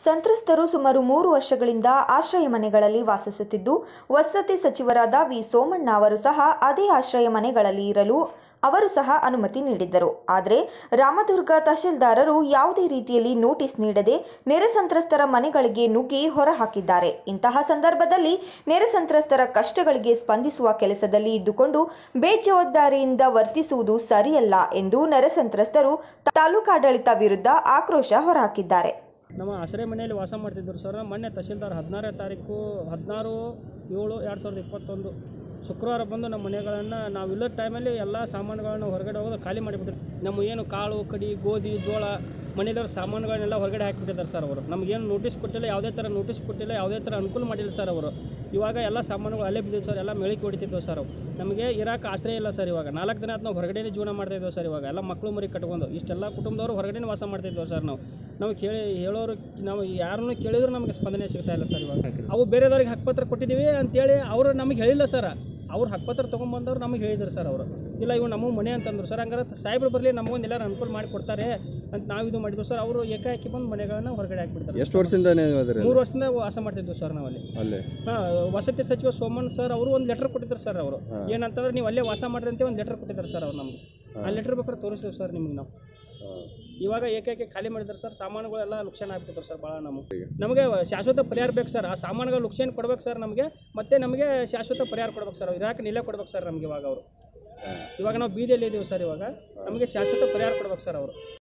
ಸಂತ್ರಸ್ತರು ಸುಮಾರು ಮೂರು ವರ್ಷಗಳಿಂದ ಆಶ್ರಯ ಮನೆಗಳಲ್ಲಿ ವಾಸಿಸುತ್ತಿದ್ದು ವಸತಿ ಸಚಿವರಾದ ವಿ ಸೋಮಣ್ಣ ಅವರು ಸಹ ಅದೇ ಆಶ್ರಯ ಮನೆಗಳಲ್ಲಿ ಇರಲು ಅವರು ಸಹ ಅನುಮತಿ ನೀಡಿದ್ದರು ಆದರೆ ರಾಮದುರ್ಗ ತಹಶೀಲ್ದಾರರು ಯಾವುದೇ ರೀತಿಯಲ್ಲಿ ನೋಟಿಸ್ ನೀಡದೆ ನೆರೆ ಸಂತ್ರಸ್ತರ ಮನೆಗಳಿಗೆ ನುಗ್ಗಿ ಹೊರಹಾಕಿದ್ದಾರೆ ಇಂತಹ ಸಂದರ್ಭದಲ್ಲಿ ನೆರೆ ಸಂತ್ರಸ್ತರ ಕಷ್ಟಗಳಿಗೆ ಸ್ಪಂದಿಸುವ ಕೆಲಸದಲ್ಲಿ ಇದ್ದುಕೊಂಡು ಬೇಜವಾಬ್ದಾರಿಯಿಂದ ವರ್ತಿಸುವುದು ಸರಿಯಲ್ಲ ಎಂದು ನೆರೆ ಸಂತ್ರಸ್ತರು ತಾಲೂಕಾಡಳಿತ ವಿರುದ್ಧ ಆಕ್ರೋಶ ಹೊರಹಾಕಿದ್ದಾರೆ ನಮ್ಮ ಆಶ್ರಯ ಮನೆಯಲ್ಲಿ ವಾಸ ಮಾಡ್ತಿದ್ದರು ಸರ್ ಮೊನ್ನೆ ತಹಶೀಲ್ದಾರ್ ಹದಿನಾರನೇ ತಾರೀಕು ಹದಿನಾರು ಏಳು ಎರಡು ಸಾವಿರದ ಇಪ್ಪತ್ತೊಂದು ಶುಕ್ರವಾರ ಬಂದು ನಮ್ಮ ಮನೆಗಳನ್ನು ನಾವು ಇಲ್ಲದ ಟೈಮಲ್ಲಿ ಎಲ್ಲ ಸಾಮಾನುಗಳನ್ನ ಹೊರಗಡೆ ಹೋಗೋದು ಖಾಲಿ ಮಾಡಿಬಿಟ್ಟಿದ್ರು ನಮ್ಮ ಏನು ಕಾಳು ಕಡಿ ಗೋಧಿ ಜೋಳ ಮನೆಯಲ್ಲಿರೋ ಸಾಮಾನುಗಳನ್ನೆಲ್ಲ ಹೊರಗಡೆ ಹಾಕಿಬಿಟ್ಟಿದ್ದಾರೆ ಸರ್ ಅವರು ನಮಗೇನು ನೋಟಿಸ್ ಕೊಟ್ಟಿಲ್ಲ ಯಾವುದೇ ಥರ ನೋಟಿಸ್ ಕೊಟ್ಟಿಲ್ಲ ಯಾವುದೇ ಥರ ಅನುಕೂಲ ಮಾಡಿಲ್ಲ ಸರ್ ಅವರು ಇವಾಗ ಎಲ್ಲ ಸಾಮಾನುಗಳು ಅಲ್ಲೇ ಬಿದ್ದಿದ್ದು ಸರ್ ಎಲ್ಲ ಮೆಳಿಗೆ ಹೊಡಿತಿದ್ವು ಸರ್ ಅವು ನಮಗೆ ಇರಾಕ ಆಶ್ರಯ ಇಲ್ಲ ಸರ್ ಇವಾಗ ನಾಲ್ಕು ದಿನ ಆಯ್ತು ನಾವು ಹೊರಗಡೆನೇ ಜೀವನ ಮಾಡ್ತಾ ಇದ್ವಿ ಸರ್ ಇವಾಗ ಎಲ್ಲ ಮಕ್ಕಳು ಮರಿ ಕಟ್ಕೊಂಡು ಇಷ್ಟೆಲ್ಲ ಕುಟುಂಬದವರು ಹೊರಗಡೆನೇ ವಾಸ ಮಾಡ್ತಿದ್ವಿ ಸರ್ ನಾವು ನಾವು ಕೇಳಿ ಹೇಳೋರು ನಾವು ಯಾರನ್ನೂ ಕೇಳಿದ್ರು ನಮಗೆ ಸ್ಪಂದನೆ ಸಿಗ್ತಾ ಇಲ್ಲ ಸರ್ ಇವಾಗ ಅವು ಬೇರೆದವ್ರಿಗೆ ಹಕ್ಕುಪತ್ರ ಕೊಟ್ಟಿದ್ದೀವಿ ಅಂತೇಳಿ ಅವರು ನಮಗೆ ಹೇಳಿಲ್ಲ ಸರ್ ಅವ್ರು ಹಕ್ಕುಪತ್ರ ತೊಗೊಂಬಂದವ್ರು ನಮಗೆ ಹೇಳಿದ್ರು ಸರ್ ಅವರು ಇಲ್ಲ ಇವು ನಮ್ಮ ಮನೆ ಅಂತಂದ್ರು ಸರ್ ಹಂಗಾರೆ ಸಾಹೇಬ್ರು ಬರಲಿ ನಮಗೊಂದು ಎಲ್ಲರೂ ಅನುಕೂಲ ಮಾಡಿ ಕೊಡ್ತಾರೆ ಅಂತ ನಾವು ಇದು ಮಾಡಿದ್ವಿ ಸರ್ ಅವರು ಏಕಾಏಕಿ ಬಂದು ಮನೆಗಳನ್ನ ಹೊರಗಡೆ ಹಾಕ್ಬಿಡ್ತಾರೆ ಎಷ್ಟು ವರ್ಷದಿಂದ ನೀವು ಅದ್ರಿ ಮೂರು ವರ್ಷದಿಂದ ವಾಸ ಮಾಡ್ತಿದ್ವಿ ಸರ್ ನಾವಲ್ಲಿ ಅಲ್ಲಿ ಹಾ, ವಸತಿ ಸಚಿವ ಸೋಮಣ್ಣ ಸರ್ ಅವರು ಒಂದು ಲೆಟರ್ ಕೊಟ್ಟಿದ್ರು ಸರ್ ಅವರು ಹಾ. ಏನಂತಂದ್ರೆ ನೀವು ಅಲ್ಲೇ ವಾಸ ಮಾಡ್ರಿ ಅಂತ ಒಂದು ಲೆಟರ್ ಕೊಟ್ಟಿದ್ದಾರೆ ಸರ್ ಅವ್ರು ನಮ್ಗೆ ಹಾ. ಆ ಲೆಟರ್ ಬೇಕಾದ್ರೆ ತೋರಿಸ್ತೀವಿ ಸರ್ ನಿಮ್ಗೆ ನಾವು ಹಾ. ಇವಾಗ ಏಕೈಕೆ ಖಾಲಿ ಮಾಡಿದ್ದಾರೆ ಸರ್ ಸಾಮಾನುಗಳೆಲ್ಲ ಲುಕ್ಷಣ ಆಗ್ಬಿಟ್ಟಿದ್ದಾರೆ ಸರ್ ಭಾಳ ನಮಗೆ ನಮಗೆ ಶಾಶ್ವತ ಪರಿಹಾರ ಬೇಕು ಸರ್ ಆ ಸಾಮಾನುಗಳು ಲುಕ್ಷಣ ಕೊಡ್ಬೇಕು ಸರ್ ನಮಗೆ ಮತ್ತೆ ನಮಗೆ ಶಾಶ್ವತ ಪರಿಹಾರ ಕೊಡ್ಬೇಕು ಸರ್ ಇರಾಕ ನಿಲೆ ಕೊಡ್ಬೇಕು ಸರ್ ನಮಗೆ ಇವಾಗ ಅವರು ಹಾ. ಇವಾಗ ನಾವು ಬೀದಿಯಲ್ಲಿ ಇದ್ದೀವಿ ಸರ್ ಇವಾಗ ನಮಗೆ ಶಾಶ್ವತ ಪರಿಹಾರ ಕೊಡ್ಬೇಕು ಸರ್ ಅವರು